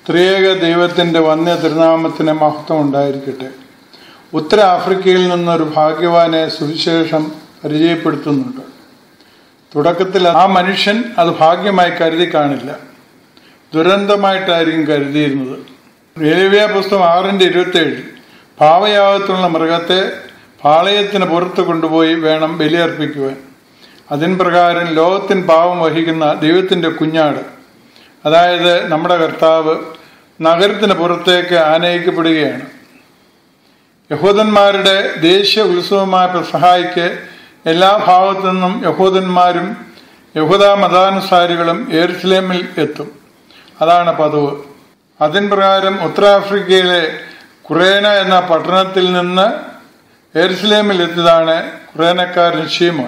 ത്രിയേക ദൈവത്തിന്റെ വന്യ തിരുനാമത്തിന് മഹത്വം ഉണ്ടായിരിക്കട്ടെ ഉത്തര ആഫ്രിക്കയിൽ നിന്നൊരു ഭാഗ്യവാനെ സുവിശേഷം പരിചയപ്പെടുത്തുന്നുണ്ട് തുടക്കത്തിൽ ആ മനുഷ്യൻ അത് ഭാഗ്യമായി കരുതി കാണില്ല ദുരന്തമായിട്ടായിരിക്കും കരുതിയിരുന്നത് ലേവ്യ പുസ്തകം ആറിന്റെ ഇരുപത്തേഴ് പാവയാകത്തുള്ള മൃഗത്തെ പാളയത്തിന് പുറത്ത് കൊണ്ടുപോയി വേണം ബലിയർപ്പിക്കുവാൻ അതിൻ പ്രകാരം ലോകത്തിൻ പാവം വഹിക്കുന്ന ദൈവത്തിന്റെ കുഞ്ഞാട് അതായത് നമ്മുടെ കർത്താവ് നഗരത്തിന് പുറത്തേക്ക് ആനയിക്കപ്പെടുകയാണ് യഹൂദന്മാരുടെ ദേശീയ ഉത്സവമായ പെസഹായിക്ക് എല്ലാ ഭാഗത്തു നിന്നും യഹൂദന്മാരും യഹൂദ മതാനുസാരികളും എരുസലേമിൽ എത്തും അതാണ് പതിവ് അതിൻ പ്രകാരം ഉത്തരാഫ്രിക്കയിലെ കുറേന എന്ന പട്ടണത്തിൽ നിന്ന് എരുസലേമിൽ എത്തിയതാണ് കുറേനക്കാരൻ ഷീമോൻ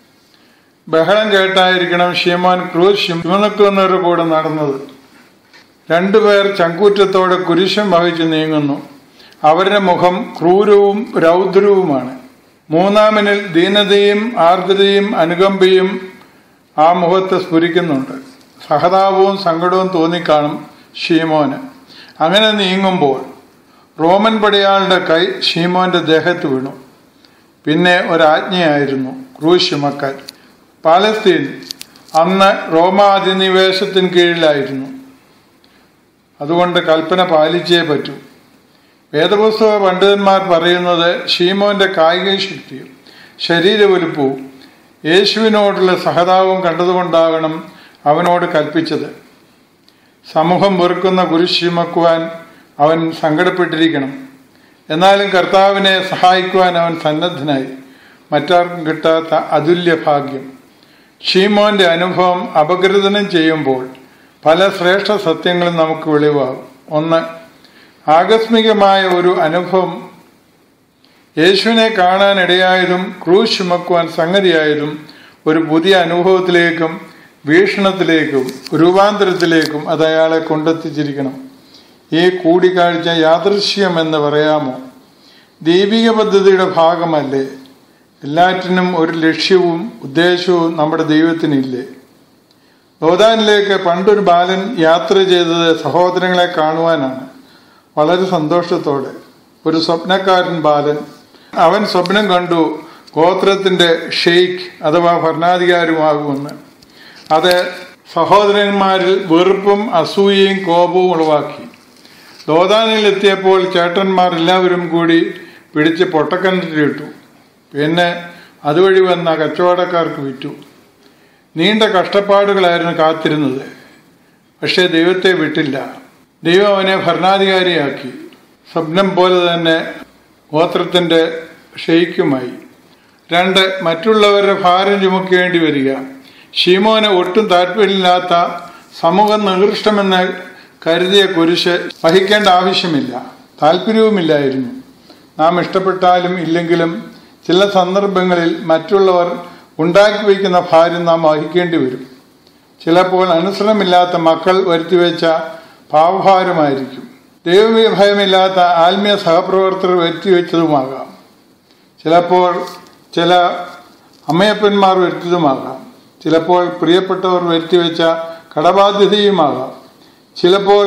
ബഹളം കേട്ടായിരിക്കണം ഷീമോൻ ക്രൂശ് ചുമന്നക്കുന്നവരുടെ കൂടെ നടന്നത് രണ്ടുപേർ ചങ്കൂറ്റത്തോടെ കുരിശം വഹിച്ചു നീങ്ങുന്നു അവരുടെ മുഖം ക്രൂരവും രൗദ്രവുമാണ് മൂന്നാമനിൽ ദീനതയും ആർദ്രതയും അനുകമ്പയും ആ മുഖത്ത് സ്ഫുരിക്കുന്നുണ്ട് സഹതാപവും സങ്കടവും തോന്നിക്കാണും ഷീമോന് അങ്ങനെ നീങ്ങുമ്പോൾ റോമൻ പടയാളുടെ കൈ ഷീമോന്റെ ദേഹത്ത് വീണു പിന്നെ ഒരാജ്ഞയായിരുന്നു ക്രൂശ് ചുമക്കാൻ പാലസ്തീൻ അന്ന് റോമാധിനിവേശത്തിന് കീഴിലായിരുന്നു അതുകൊണ്ട് കൽപ്പന പാലിച്ചേ പറ്റൂ വേദപുസ്തക പണ്ഡിതന്മാർ പറയുന്നത് ഷീമോന്റെ കായിക ശക്തിയും ശരീരവലുപ്പവും യേശുവിനോടുള്ള സഹതാപവും കണ്ടതുകൊണ്ടാകണം അവനോട് കൽപ്പിച്ചത് സമൂഹം വെറുക്കുന്ന കുരിശ് ചുമക്കുവാൻ അവൻ സങ്കടപ്പെട്ടിരിക്കണം എന്നാലും കർത്താവിനെ സഹായിക്കുവാൻ അവൻ സന്നദ്ധനായി മറ്റാർക്കും കിട്ടാത്ത അതുല്യ ഭാഗ്യം ഷീമോന്റെ അനുഭവം അപഗ്രഥനം ചെയ്യുമ്പോൾ പല ശ്രേഷ്ഠ സത്യങ്ങളും നമുക്ക് വെളിവാകും ഒന്ന് ആകസ്മികമായ ഒരു അനുഭവം യേശുവിനെ കാണാനിടയായതും ക്രൂശ് ചുമക്കുവാൻ സംഗതിയായതും ഒരു പുതിയ അനുഭവത്തിലേക്കും വീക്ഷണത്തിലേക്കും രൂപാന്തരത്തിലേക്കും അത് അയാളെ കൊണ്ടെത്തിച്ചിരിക്കണം ഈ കൂടിക്കാഴ്ച യാദൃശ്യം എന്ന് പറയാമോ ദൈവിക പദ്ധതിയുടെ ഭാഗമല്ലേ എല്ലാറ്റിനും ഒരു ലക്ഷ്യവും ഉദ്ദേശവും നമ്മുടെ ദൈവത്തിനില്ലേ ലോതാനിലേക്ക് പണ്ടൊരു ബാലൻ യാത്ര ചെയ്തത് സഹോദരങ്ങളെ കാണുവാനാണ് വളരെ സന്തോഷത്തോടെ ഒരു സ്വപ്നക്കാരൻ ബാലൻ അവൻ സ്വപ്നം കണ്ടു ഗോത്രത്തിന്റെ ഷെയ്ഖ് അഥവാ ഭരണാധികാരിയുമാകുമെന്ന് അത് സഹോദരന്മാരിൽ വെറുപ്പും അസൂയയും കോപവും ഉളവാക്കി ലോതാനിൽ എത്തിയപ്പോൾ ചേട്ടന്മാർ എല്ലാവരും കൂടി പിടിച്ച് പൊട്ടക്കിണറ്റിലിട്ടു പിന്നെ അതുവഴി വന്ന കച്ചവടക്കാർക്ക് വിറ്റു നീണ്ട കഷ്ടപ്പാടുകളായിരുന്നു കാത്തിരുന്നത് പക്ഷേ ദൈവത്തെ വിട്ടില്ല ദൈവം അവനെ ഭരണാധികാരിയാക്കി സ്വപ്നം പോലെ തന്നെ ഗോത്രത്തിന്റെ ഷെയ്ക്കുമായി രണ്ട് മറ്റുള്ളവരുടെ ഭാരം ചുമക്കേണ്ടി വരിക ഷീമോന് ഒട്ടും താല്പര്യമില്ലാത്ത സമൂഹം നികൃഷ്ടമെന്ന് കരുതിയ കുരിശ് വഹിക്കേണ്ട ആവശ്യമില്ല താല്പര്യവുമില്ലായിരുന്നു നാം ഇഷ്ടപ്പെട്ടാലും ഇല്ലെങ്കിലും ചില സന്ദർഭങ്ങളിൽ മറ്റുള്ളവർ ഉണ്ടാക്കി വയ്ക്കുന്ന ഭാരം നാം വഹിക്കേണ്ടി വരും ചിലപ്പോൾ അനുസരണമില്ലാത്ത മക്കൾ വരുത്തിവെച്ച പാവഭാരമായിരിക്കും ദൈവഭയമില്ലാത്ത ആത്മീയ സഹപ്രവർത്തകർ വരുത്തിവെച്ചതുമാകാം ചിലപ്പോൾ ചില അമ്മയപ്പന്മാർ വരുത്തിയതുമാകാം ചിലപ്പോൾ പ്രിയപ്പെട്ടവർ വരുത്തിവെച്ച കടബാധ്യതയുമാകാം ചിലപ്പോൾ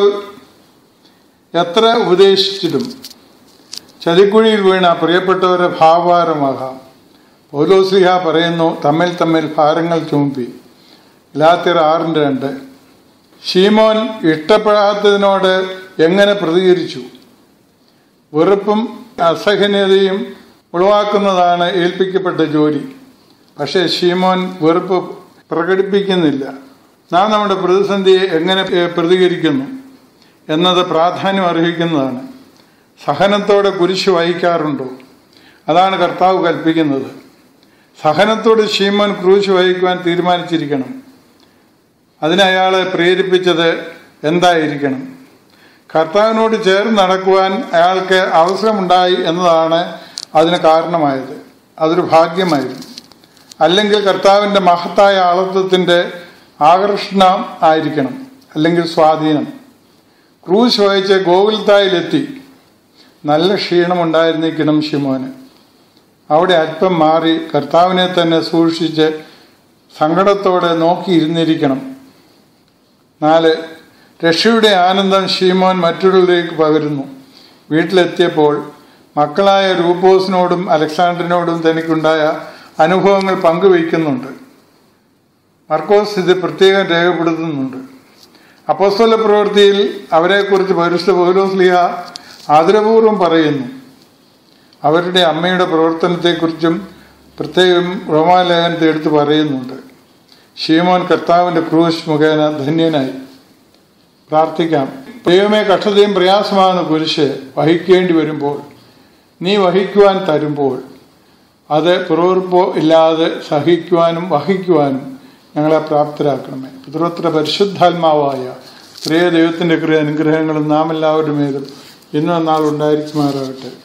എത്ര ഉപദേശിച്ചിട്ടും ചതിക്കുഴിയിൽ വീണ പ്രിയപ്പെട്ടവരെ ഭാവഭാരമാകാം പൗലോസ്ലിഹ പറയുന്നു തമ്മിൽ തമ്മിൽ ഭാരങ്ങൾ ചുമപ്പി ലാത്തിർ ആറിൻ്റെ രണ്ട് ഷീമോൻ ഇഷ്ടപ്പെടാത്തതിനോട് എങ്ങനെ പ്രതികരിച്ചു വെറുപ്പും അസഹനീയതയും ഉളവാക്കുന്നതാണ് ഏൽപ്പിക്കപ്പെട്ട ജോലി പക്ഷേ ഷീമോൻ വെറുപ്പ് പ്രകടിപ്പിക്കുന്നില്ല നാം നമ്മുടെ പ്രതിസന്ധിയെ എങ്ങനെ പ്രതികരിക്കുന്നു എന്നത് പ്രാധാന്യം അർഹിക്കുന്നതാണ് സഹനത്തോടെ കുരിശ് വഹിക്കാറുണ്ടോ അതാണ് കർത്താവ് കൽപ്പിക്കുന്നത് സഹനത്തോട് ഷീമോൻ ക്രൂശ് വഹിക്കുവാൻ തീരുമാനിച്ചിരിക്കണം അതിനയാളെ പ്രേരിപ്പിച്ചത് എന്തായിരിക്കണം കർത്താവിനോട് ചേർന്ന് നടക്കുവാൻ അയാൾക്ക് അവസരമുണ്ടായി എന്നതാണ് അതിന് കാരണമായത് അതൊരു ഭാഗ്യമായിരുന്നു അല്ലെങ്കിൽ കർത്താവിൻ്റെ മഹത്തായ ആളത്വത്തിൻ്റെ ആകർഷണം ആയിരിക്കണം അല്ലെങ്കിൽ സ്വാധീനം ക്രൂശ് വഹിച്ച് ഗോകുൽത്തായിലെത്തി നല്ല ക്ഷീണമുണ്ടായിരുന്നിരിക്കണം ഷിമോന് അവിടെ അല്പം മാറി കർത്താവിനെ തന്നെ സൂക്ഷിച്ച് സങ്കടത്തോടെ നോക്കിയിരുന്നിരിക്കണം നാല് രക്ഷയുടെ ആനന്ദം ഷീമോൻ മറ്റുള്ളവരിലേക്ക് പകരുന്നു വീട്ടിലെത്തിയപ്പോൾ മക്കളായ രൂപ്പോസിനോടും അലക്സാണ്ടറിനോടും തനിക്കുണ്ടായ അനുഭവങ്ങൾ പങ്കുവയ്ക്കുന്നുണ്ട് മർക്കോസ് ഇത് പ്രത്യേകം രേഖപ്പെടുത്തുന്നുണ്ട് അപ്പോസ്തല പ്രവൃത്തിയിൽ അവരെക്കുറിച്ച് പരിശുദ്ധ പൗലോസ്ലിഹ ആദരപൂർവ്വം പറയുന്നു അവരുടെ അമ്മയുടെ പ്രവർത്തനത്തെക്കുറിച്ചും പ്രത്യേകം റോമാലേഖനത്തെ എടുത്ത് പറയുന്നുണ്ട് ഷീമോൻ കർത്താവിന്റെ ക്രൂശ് മുഖേന ധന്യനായി പ്രാർത്ഥിക്കാം ദൈവമേ കഷ്ടതയും പ്രയാസമാകുന്ന കുരിശ് വഹിക്കേണ്ടി വരുമ്പോൾ നീ വഹിക്കുവാൻ തരുമ്പോൾ അത് പുറവുറുപ്പോ ഇല്ലാതെ സഹിക്കുവാനും വഹിക്കുവാനും ഞങ്ങളെ പ്രാപ്തരാക്കണമേ പിതൃത്ര പരിശുദ്ധാത്മാവായ പ്രിയ ദൈവത്തിന്റെ കൃയ അനുഗ്രഹങ്ങളും നാം എല്ലാവരുടെ മേലും ഇന്നും നാൾ ഉണ്ടായിരിക്കുമാറാകട്ടെ